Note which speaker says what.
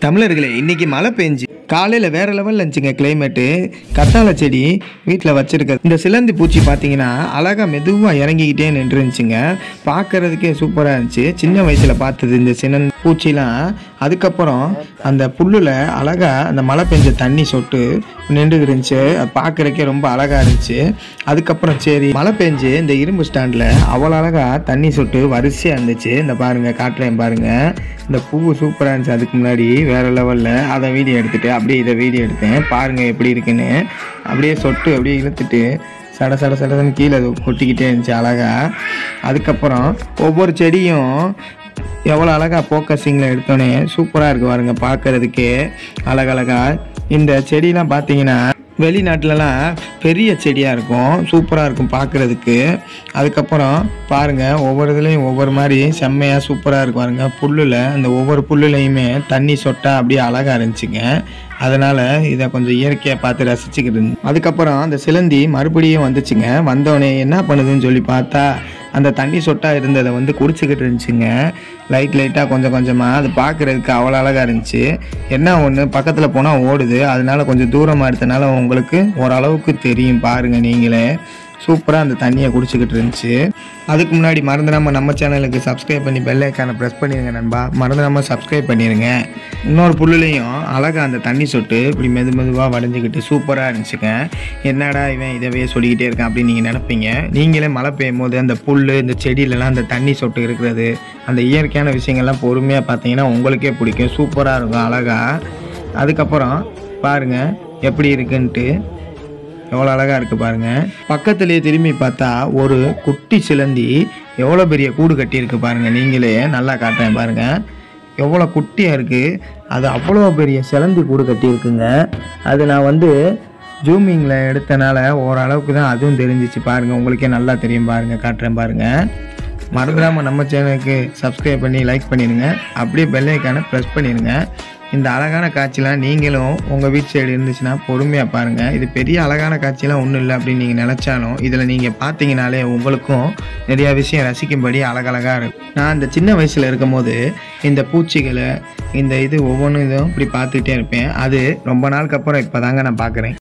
Speaker 1: தமிழர்களே இன்னைக்கு மழை பெஞ்சு காலையில் வேற லெவலில் இருந்துச்சுங்க கிளைமேட்டு கத்தாழை செடி வீட்டில் வச்சிருக்க இந்த சிலந்தி பூச்சி பார்த்தீங்கன்னா அழகாக மெதுவாக இறங்கிக்கிட்டே நின்றுருந்துச்சுங்க பார்க்கறதுக்கே சூப்பராக இருந்துச்சு சின்ன வயசில் பார்த்தது இந்த சின்ன பூச்சிலாம் அதுக்கப்புறம் அந்த புல்லில் அழகாக அந்த மழை பெஞ்ச தண்ணி சொட்டு நின்று இருந்துச்சு அது பார்க்கறதுக்கே ரொம்ப அழகாக இருந்துச்சு அதுக்கப்புறம் சரி மழை பெஞ்சு இந்த இரும்பு ஸ்டாண்டில் அவ்வளோ அழகாக தண்ணி சொட்டு வரிசையாக இருந்துச்சு இந்த பாருங்க காட்டுறேன் பாருங்க இந்த பூ சூப்பராக இருந்துச்சு அதுக்கு முன்னாடி வேற லெவலில் அதை வீடியோ எடுத்துட்டு அப்படியே இதை வீடியோ எடுத்தேன் பாருங்க எப்படி இருக்குன்னு அப்படியே சொட்டு அப்படியே இழுத்துட்டு சட சட சடன்னு கீழே அது கொட்டிக்கிட்டே இருந்துச்சு அழகா அதுக்கப்புறம் ஒவ்வொரு செடியும் எவ்வளோ அழகா ஃபோக்கஸிங்கில் எடுத்தோன்னே சூப்பராக இருக்கு பாருங்க பார்க்கறதுக்கே அழகழகா இந்த செடிலாம் பார்த்தீங்கன்னா வெளிநாட்டிலலாம் பெரிய செடியாக இருக்கும் சூப்பராக இருக்கும் பார்க்குறதுக்கு அதுக்கப்புறம் பாருங்கள் ஒவ்வொரு இதுலேயும் ஒவ்வொரு மாதிரி செம்மையாக சூப்பராக இருக்கும் பாருங்க புல்லில் அந்த ஒவ்வொரு புல்லுலையுமே தண்ணி சொட்டா அப்படியே அழகாக இருந்துச்சுங்க அதனால் இதை கொஞ்சம் இயற்கையாக பார்த்து ரசிச்சுக்கிட்டு இருந்தேன் அதுக்கப்புறம் அந்த சிலந்தி மறுபடியும் வந்துச்சுங்க வந்தோடனே என்ன பண்ணுதுன்னு சொல்லி பார்த்தா அந்த தண்ணி சொட்டா இருந்ததை வந்து குடிச்சிக்கிட்டு இருந்துச்சுங்க லைட் லைட்டாக கொஞ்சம் கொஞ்சமாக அது பார்க்குறதுக்கு அவ்வளோ அழகாக இருந்துச்சு என்ன ஒன்று பக்கத்தில் போனால் ஓடுது அதனால கொஞ்சம் தூரமாக எடுத்தனால உங்களுக்கு ஓரளவுக்கு தெரியும் பாருங்கள் நீங்களே சூப்பராக அந்த தண்ணியை குடிச்சிக்கிட்டு இருந்துச்சு அதுக்கு முன்னாடி மறந்துடாமல் நம்ம சேனலுக்கு சப்ஸ்கிரைப் பண்ணி பெல் ஐக்கானை ப்ரெஸ் பண்ணிடுங்க நண்பா மறந்துடாமல் சப்ஸ்கிரைப் பண்ணிடுங்க இன்னொரு புல்லுலையும் அழகாக அந்த தண்ணி சொட்டு இப்படி மெது மெதுவாக வடைஞ்சிக்கிட்டு சூப்பராக இருந்துச்சுங்க என்னடா இவன் இதவே சொல்லிக்கிட்டே இருக்கான் அப்படின்னு நீங்கள் நினைப்பீங்க நீங்களே மழை பெய்யும் போது அந்த புல் இந்த செடியிலலாம் அந்த தண்ணி சொட்டு இருக்கிறது அந்த இயற்கையான விஷயங்கள்லாம் பொறுமையாக பார்த்தீங்கன்னா உங்களுக்கே பிடிக்கும் சூப்பராக இருக்கும் அழகாக அதுக்கப்புறம் பாருங்கள் எப்படி இருக்குன்ட்டு எவ்வளோ அழகாக இருக்குது பாருங்கள் பக்கத்துலேயே திரும்பி பார்த்தா ஒரு குட்டி சிலந்தி எவ்வளோ பெரிய கூடு கட்டியிருக்கு பாருங்கள் நீங்களே நல்லா காட்டுறேன் பாருங்கள் எவ்வளோ குட்டியாக இருக்குது அது அவ்வளோ பெரிய சிலந்தி கூடு கட்டியிருக்குங்க அது நான் வந்து ஜூமிங்கில் எடுத்தனால ஓரளவுக்கு தான் அதுவும் தெரிஞ்சிச்சு பாருங்கள் உங்களுக்கே நல்லா தெரியும் பாருங்கள் காட்டுறேன் பாருங்கள் மறந்துடாமல் நம்ம சேனலுக்கு சப்ஸ்கிரைப் பண்ணி லைக் பண்ணிடுங்க அப்படியே பெல் ஐக்கானை ப்ரெஸ் பண்ணிடுங்க இந்த அழகான காட்சிலாம் நீங்களும் உங்கள் வீட்டு சைடு இருந்துச்சுன்னா பொறுமையாக பாருங்கள் இது பெரிய அழகான காட்சிலாம் ஒன்றும் இல்லை அப்படின்னு நீங்கள் நினச்சாலும் இதில் நீங்கள் பார்த்தீங்கனாலே உங்களுக்கும் நிறையா விஷயம் ரசிக்கும்படி அழகழகாக இருக்கும் நான் இந்த சின்ன வயசில் இருக்கும் போது இந்த பூச்சிகளை இந்த இது ஒவ்வொன்றும் இதுவும் இப்படி பார்த்துக்கிட்டே இருப்பேன் அது ரொம்ப நாளுக்கு அப்புறம் இப்போ தாங்க நான் பார்க்குறேன்